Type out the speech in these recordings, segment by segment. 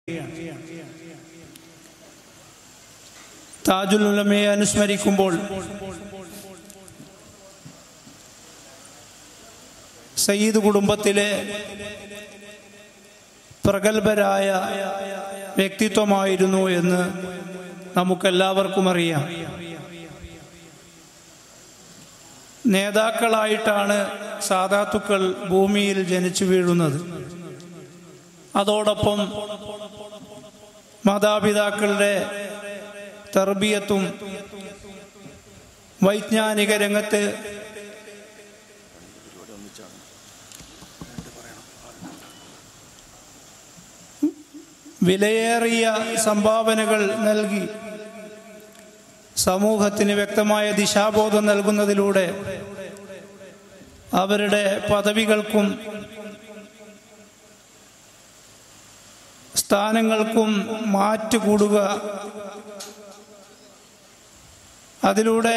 താജുൽ ഉലമയെ അനുസ്മരിക്കുമ്പോൾ സയ്യിദ് കുടുംബത്തിലെ പ്രഗത്ഭരായ വ്യക്തിത്വമായിരുന്നു എന്ന് നമുക്കെല്ലാവർക്കും അറിയാം നേതാക്കളായിട്ടാണ് സാധാത്തുക്കൾ ഭൂമിയിൽ ജനിച്ചു വീഴുന്നത് അതോടൊപ്പം മാതാപിതാക്കളുടെ തർബിയത്തും വൈജ്ഞാനിക രംഗത്ത് വിലയേറിയ സംഭാവനകൾ നൽകി സമൂഹത്തിന് വ്യക്തമായ ദിശാബോധം നൽകുന്നതിലൂടെ അവരുടെ പദവികൾക്കും സ്ഥാനങ്ങൾക്കും മാറ്റുകൂടുക അതിലൂടെ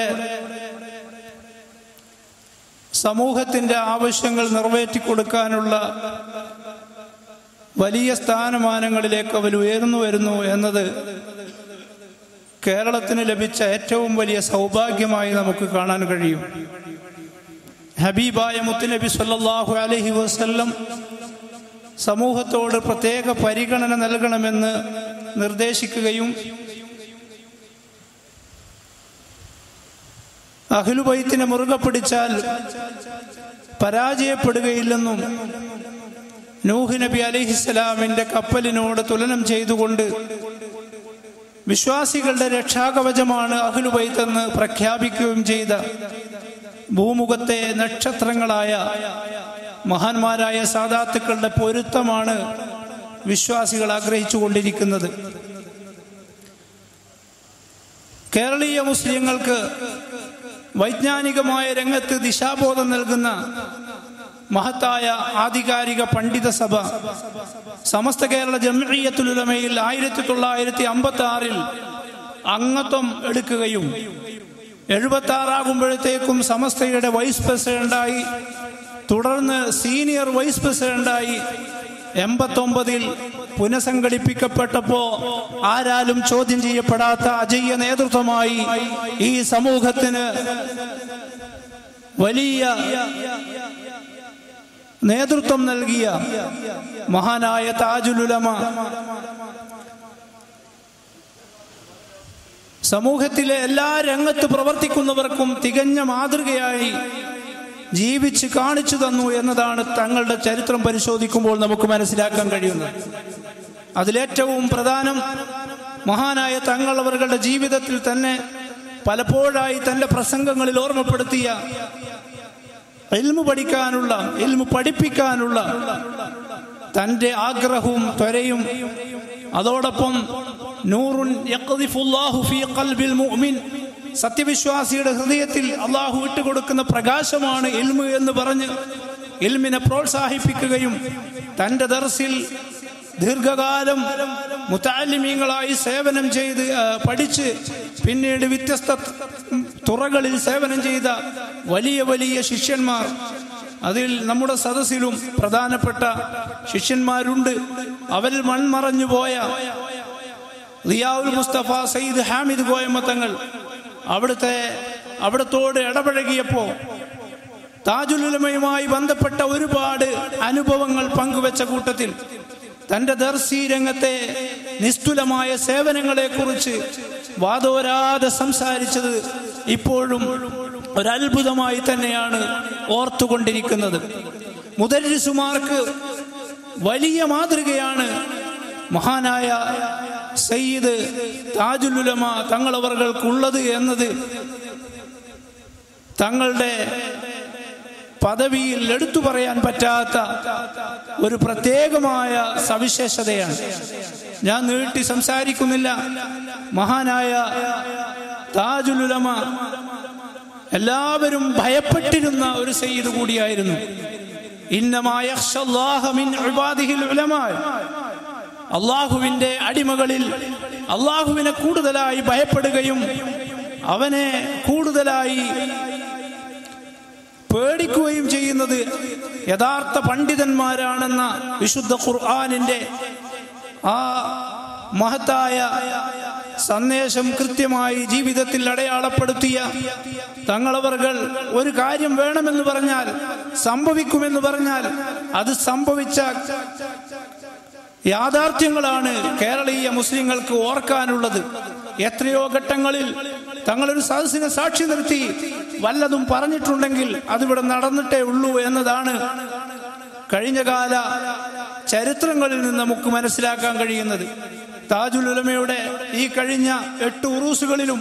സമൂഹത്തിന്റെ ആവശ്യങ്ങൾ നിറവേറ്റിക്കൊടുക്കാനുള്ള വലിയ സ്ഥാനമാനങ്ങളിലേക്ക് അവർ ഉയർന്നു വരുന്നു എന്നത് കേരളത്തിന് ലഭിച്ച ഏറ്റവും വലിയ സൗഭാഗ്യമായി നമുക്ക് കാണാൻ കഴിയും ഹബീബായ മുത്തുനബി സല്ലല്ലാഹു അലൈഹി വസല്ലം സമൂഹത്തോട് പ്രത്യേക പരിഗണന നൽകണമെന്ന് നിർദ്ദേശിക്കുകയും അഖിലുബൈത്തിനെ മുറുകെ പിടിച്ചാൽ പരാജയപ്പെടുകയില്ലെന്നും നൂഹ് നബി അലിഹിസ്സലാമിന്റെ കപ്പലിനോട് തുലനം ചെയ്തുകൊണ്ട് വിശ്വാസികളുടെ രക്ഷാകവചമാണ് അഖിലുബൈത്തെന്ന് പ്രഖ്യാപിക്കുകയും ചെയ്ത ഭൂമുഖത്തെ നക്ഷത്രങ്ങളായ മഹാന്മാരായ സാധാത്തുക്കളുടെ പൊരുത്തമാണ് വിശ്വാസികൾ ആഗ്രഹിച്ചു കൊണ്ടിരിക്കുന്നത് കേരളീയ മുസ്ലിങ്ങൾക്ക് വൈജ്ഞാനികമായ രംഗത്ത് ദിശാബോധം നൽകുന്ന മഹത്തായ ആധികാരിക പണ്ഡിത സഭ സമസ്ത കേരള ജംഇയ്യത്തുലുലമയിൽ ആയിരത്തി തൊള്ളായിരത്തി അമ്പത്തി ആറിൽ അംഗത്വം എടുക്കുകയും എഴുപത്തി ആറാകുമ്പോഴത്തേക്കും സമസ്തയുടെ വൈസ് പ്രസിഡന്റായി തുടർന്ന് സീനിയർ വൈസ് പ്രസിഡന്റായി എൺപത്തൊമ്പതിൽ പുനഃസംഘടിപ്പിക്കപ്പെട്ടപ്പോ ആരാലും ചോദ്യം ചെയ്യപ്പെടാത്ത അജയ്യ നേതൃത്വമായി ഈ സമൂഹത്തിന് വലിയ നേതൃത്വം നൽകിയ മഹാനായ താജുലുലമ സമൂഹത്തിലെ എല്ലാ രംഗത്ത് പ്രവർത്തിക്കുന്നവർക്കും തികഞ്ഞ മാതൃകയായി ജീവിച്ച് കാണിച്ചു തന്നു എന്നതാണ് തങ്ങളുടെ ചരിത്രം പരിശോധിക്കുമ്പോൾ നമുക്ക് മനസ്സിലാക്കാൻ കഴിയുന്നത് അതിലേറ്റവും പ്രധാനം മഹാനായ തങ്ങൾ അവരുടെ ജീവിതത്തിൽ തന്നെ പലപ്പോഴായി തന്റെ പ്രസംഗങ്ങളിൽ ഓർമ്മപ്പെടുത്തിയ എൽമു പഠിക്കാനുള്ള എൽമു പഠിപ്പിക്കാനുള്ള തന്റെ ആഗ്രഹവും ത്വരയും അതോടൊപ്പം നൂറുൻ യഖ്ദിഫുല്ലാഹു ഫീ ഖൽബിൽ മുഅ്മിൻ സത്യവിശ്വാസിയുടെ ഹൃദയത്തിൽ അള്ളാഹു വിട്ടുകൊടുക്കുന്ന പ്രകാശമാണ് ഇൽമു എന്ന് പറഞ്ഞ് ഇൽമിനെ പ്രോത്സാഹിപ്പിക്കുകയും തന്റെ ദർസിൽ ദീർഘകാലം മുത്താലിമീങ്ങളായി സേവനം ചെയ്ത് ആ, പഠിച്ച് പിന്നീട് വ്യത്യസ്ത തുറകളിൽ സേവനം ചെയ്ത വലിയ വലിയ ശിഷ്യന്മാർ അതിൽ നമ്മുടെ സദസ്സിലും പ്രധാനപ്പെട്ട ശിഷ്യന്മാരുണ്ട് അവരിൽ മൺമറഞ്ഞു പോയ റിയാവുൽ മുസ്തഫ സയ്യിദ് ഹാമിദ് കോയമ്മത്തങ്ങൾ അവിടുത്തെ അവിടത്തോട് ഇടപഴകിയപ്പോ താജുലുലമയുമായി ബന്ധപ്പെട്ട ഒരുപാട് അനുഭവങ്ങൾ പങ്കുവെച്ച കൂട്ടത്തിൽ തന്റെ ദർശി രംഗത്തെ നിസ്തുലമായ സേവനങ്ങളെ കുറിച്ച് വാദോരാതെ സംസാരിച്ചത് ഇപ്പോഴും ഒരത്ഭുതമായി തന്നെയാണ് ഓർത്തുകൊണ്ടിരിക്കുന്നത് മുദരിസുമാർക്ക് വലിയ മാതൃകയാണ് മഹാനായ സയ്യിദ് താജുലുലമ തങ്ങളവർകൾക്കുള്ളത് എന്നത് തങ്ങളുടെ പദവിയിൽ എടുത്തു പറയാൻ പറ്റാത്ത ഒരു പ്രത്യേകമായ സവിശേഷതയാണ് ഞാൻ നീട്ടി സംസാരിക്കുന്നില്ല മഹാനായ താജുലുലമ എല്ലാവരും ഭയപ്പെട്ടിരുന്ന ഒരു സയ്യിദ് കൂടിയായിരുന്നു ഇന്നമായ അള്ളാഹുവിന്റെ അടിമകളിൽ അള്ളാഹുവിനെ കൂടുതലായി ഭയപ്പെടുകയും അവനെ കൂടുതലായി പേടിക്കുകയും ചെയ്യുന്നത് യഥാർത്ഥ പണ്ഡിതന്മാരാണെന്ന വിശുദ്ധ ഖുർആാനിന്റെ ആ മഹത്തായ സന്ദേശം കൃത്യമായി ജീവിതത്തിൽ അടയാളപ്പെടുത്തിയ തങ്ങളവർകൾ ഒരു കാര്യം വേണമെന്ന് പറഞ്ഞാൽ സംഭവിക്കുമെന്ന് പറഞ്ഞാൽ അത് സംഭവിച്ച യാഥാർത്ഥ്യങ്ങളാണ് കേരളീയ മുസ്ലിങ്ങൾക്ക് ഓർക്കാനുള്ളത് എത്രയോ ഘട്ടങ്ങളിൽ തങ്ങളൊരു സദസ്സിനെ സാക്ഷി നിർത്തി വല്ലതും പറഞ്ഞിട്ടുണ്ടെങ്കിൽ അതിവിടെ നടന്നിട്ടേ ഉള്ളൂ എന്നതാണ് കഴിഞ്ഞകാല ചരിത്രങ്ങളിൽ നിന്ന് നമുക്ക് മനസ്സിലാക്കാൻ കഴിയുന്നത് താജുൽ ഉലമയുടെ ഈ കഴിഞ്ഞ എട്ട് ഉറൂസുകളിലും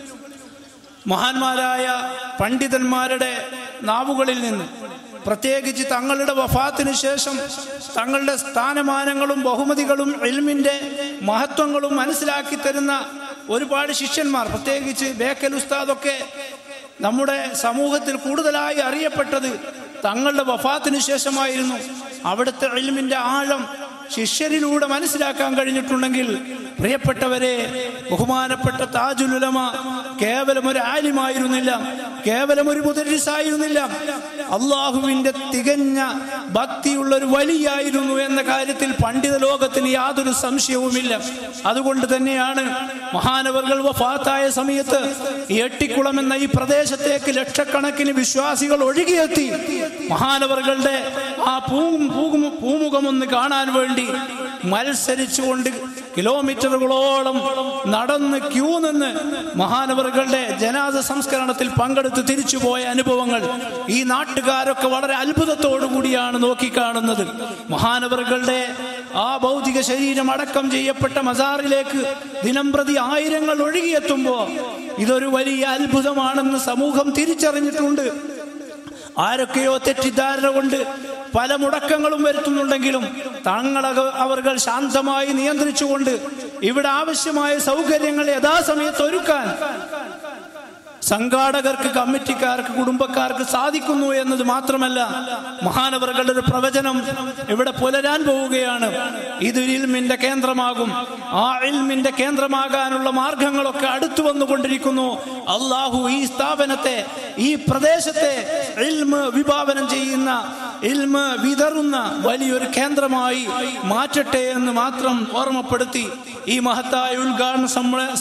മഹാന്മാരായ പണ്ഡിതന്മാരുടെ നാവുകളിൽ നിന്ന് പ്രത്യേകിച്ച് തങ്ങളുടെ വഫാത്തിന് ശേഷം തങ്ങളുടെ സ്ഥാനമാനങ്ങളും ബഹുമതികളും എൽമിന്റെ മഹത്വങ്ങളും മനസ്സിലാക്കി തരുന്ന ഒരുപാട് ശിഷ്യന്മാർ പ്രത്യേകിച്ച് ബേക്കൽ ഉസ്താദൊക്കെ നമ്മുടെ സമൂഹത്തിൽ കൂടുതലായി അറിയപ്പെട്ടത് തങ്ങളുടെ വഫാത്തിന് ശേഷമായിരുന്നു അവിടുത്തെ എൽമിന്റെ ആഴം ശിഷ്യരിലൂടെ മനസ്സിലാക്കാൻ കഴിഞ്ഞിട്ടുണ്ടെങ്കിൽ പ്രിയപ്പെട്ടവരെ ബഹുമാനപ്പെട്ട താജുലുലമ കേവലം ഒരു ആലിമായിരുന്നില്ല കേവലം ഒരു മുദരിസായിരുന്നില്ല അള്ളാഹുവിന്റെ തികഞ്ഞ ഭക്തിയുള്ള ഒരു വലിയായിരുന്നു എന്ന കാര്യത്തിൽ പണ്ഡിത ലോകത്തിന് യാതൊരു സംശയവുമില്ല അതുകൊണ്ട് തന്നെയാണ് മഹാനവർകൾ വഫാത്തായ സമയത്ത് ഈ എട്ടിക്കുളം എന്ന ഈ പ്രദേശത്തേക്ക് ലക്ഷക്കണക്കിന് വിശ്വാസികൾ ഒഴുകിയെത്തി മഹാനവറുകളുടെ ആ പൂ പൂമുഖം പൂമുഖം ഒന്ന് കാണാൻ വേണ്ടി മത്സരിച്ചുകൊണ്ട് കിലോമീറ്ററുകളോളം നടന്ന് ക്യൂ നിന്ന് മഹാനവറുകളുടെ ജനാദ സംസ്കരണത്തിൽ പങ്കെടുത്ത് തിരിച്ചുപോയ അനുഭവങ്ങൾ ഈ നാട്ടുകാരൊക്കെ വളരെ അത്ഭുതത്തോടു കൂടിയാണ് നോക്കിക്കാണുന്നത് മഹാനവറുകളുടെ ആ ഭൗതിക ശരീരം അടക്കം ചെയ്യപ്പെട്ട മസാറിലേക്ക് ദിനംപ്രതി ആയിരങ്ങൾ ഒഴുകിയെത്തുമ്പോ ഇതൊരു വലിയ അത്ഭുതമാണെന്ന് സമൂഹം തിരിച്ചറിഞ്ഞിട്ടുണ്ട് ആരൊക്കെയോ തെറ്റിദ്ധാരണ കൊണ്ട് പല മുടക്കങ്ങളും വരുത്തുന്നുണ്ടെങ്കിലും തങ്ങൾ അവർകൾ ശാന്തമായി നിയന്ത്രിച്ചുകൊണ്ട് ഇവിടെ ആവശ്യമായ സൗകര്യങ്ങൾ യഥാസമയത്ത് ഒരുക്കാൻ സംഘാടകർക്ക് കമ്മിറ്റിക്കാർക്ക് കുടുംബക്കാർക്ക് സാധിക്കുന്നു എന്നത് മാത്രമല്ല മഹാനവറുകളുടെ ഒരു പ്രവചനം ഇവിടെ പുലരാൻ പോവുകയാണ് ഇത് ഇൽമിന്റെ കേന്ദ്രമാകും ആ ഇൽമിന്റെ കേന്ദ്രമാകാനുള്ള മാർഗങ്ങളൊക്കെ അടുത്തു വന്നുകൊണ്ടിരിക്കുന്നു അള്ളാഹു ഈ സ്ഥാപനത്തെ ഈ പ്രദേശത്തെ ഇൽമ് വിഭാവനം ചെയ്യുന്ന ഇൽമ് വിതറുന്ന വലിയൊരു കേന്ദ്രമായി മാറ്റട്ടെ എന്ന് മാത്രം ഓർമ്മപ്പെടുത്തി ഈ മഹത്തായ ഉദ്ഘാടന സമ്മേളന